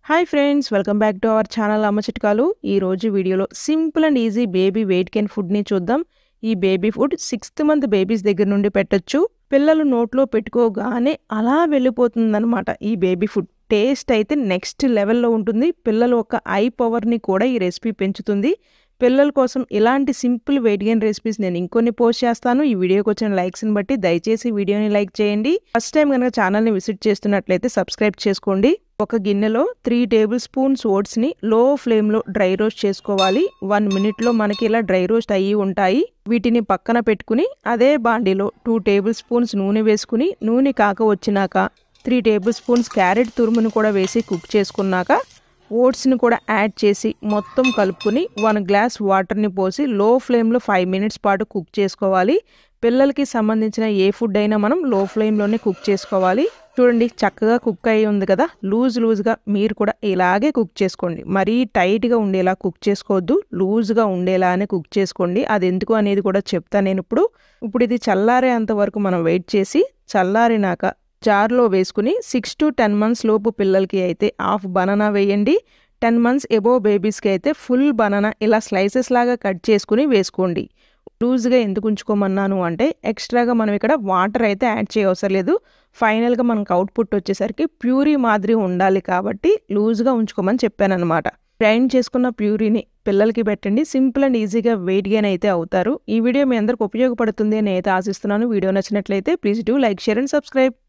hi friends welcome back to our channel అమ్మ చిట్కాలు ఈ రోజు వీడియోలో simple and easy baby weight gain ఫుడ్ని చూద్దాం ఈ baby food sixth month babies దగ్గర నుండి పెట్టొచ్చు పిల్లలు నోట్లో పెట్టుకోగానే అలా వెళ్ళిపోతుందన్నమాట ఈ బేబీ ఫుడ్ టేస్ట్ అయితే నెక్స్ట్ లెవెల్లో ఉంటుంది పిల్లల ఒక ఐ పవర్ని కూడా ఈ రెసిపీ పెంచుతుంది పిల్లల కోసం ఇలాంటి సింపుల్ వెయిట్ గెయిన్ రెసిపీస్ నేను ఇంకొన్ని పోస్ట్ చేస్తాను ఈ వీడియోకి వచ్చిన లైక్స్ని బట్టి దయచేసి వీడియోని లైక్ చేయండి ఫస్ట్ టైం కనుక ఛానల్ని విజిట్ చేస్తున్నట్లయితే సబ్స్క్రైబ్ చేసుకోండి ఒక గిన్నెలో త్రీ టేబుల్ స్పూన్స్ ఓట్స్ని లో ఫ్లేమ్లో డ్రై రోస్ట్ చేసుకోవాలి వన్ మినిట్లో మనకి ఇలా డ్రై రోస్ట్ అయ్యి ఉంటాయి వీటిని పక్కన పెట్టుకుని అదే బాండీలో టూ టేబుల్ స్పూన్స్ నూనె వేసుకుని నూనె కాక వచ్చినాక త్రీ టేబుల్ స్పూన్స్ క్యారెట్ తురుమును కూడా వేసి కుక్ చేసుకున్నాక ఓట్స్ని కూడా యాడ్ చేసి మొత్తం కలుపుకుని వన్ గ్లాస్ వాటర్ని పోసి లో ఫ్లేమ్లో ఫైవ్ మినిట్స్ పాటు కుక్ చేసుకోవాలి పిల్లలకి సంబంధించిన ఏ ఫుడ్ అయినా మనం లో ఫ్లేమ్లోనే కుక్ చేసుకోవాలి చూడండి చక్కగా కుక్ అయి ఉంది కదా లూజ్ లూజ్గా మీరు కూడా ఇలాగే కుక్ చేసుకోండి మరీ టైట్గా ఉండేలా కుక్ చేసుకోవద్దు లూజ్గా ఉండేలానే కుక్ చేసుకోండి అది ఎందుకు అనేది కూడా చెప్తాను నేను ఇప్పుడు ఇప్పుడు ఇది చల్లారేంత వరకు మనం వెయిట్ చేసి చల్లారినాక జార్లో వేసుకుని సిక్స్ టు టెన్ మంత్స్ లోపు పిల్లలకి అయితే హాఫ్ బనానా వేయండి టెన్ మంత్స్ ఎబో బేబీస్కి అయితే ఫుల్ బనానా ఇలా స్లైసెస్ లాగా కట్ చేసుకుని వేసుకోండి లూజ్గా ఎందుకు ఉంచుకోమన్నాను అంటే ఎక్స్ట్రాగా మనం ఇక్కడ వాటర్ అయితే యాడ్ చేయవసరం లేదు ఫైనల్గా మనకు అవుట్పుట్ వచ్చేసరికి ప్యూరీ మాదిరి ఉండాలి కాబట్టి లూజ్గా ఉంచుకోమని చెప్పాను అనమాట గ్రైండ్ చేసుకున్న ప్యూరీని పిల్లలకి పెట్టండి సింపుల్ అండ్ ఈజీగా వెయిట్ గెయిన్ అయితే అవుతారు ఈ వీడియో మీ అందరికి ఉపయోగపడుతుంది అని అయితే ఆశిస్తున్నాను వీడియో నచ్చినట్లయితే please do like share and subscribe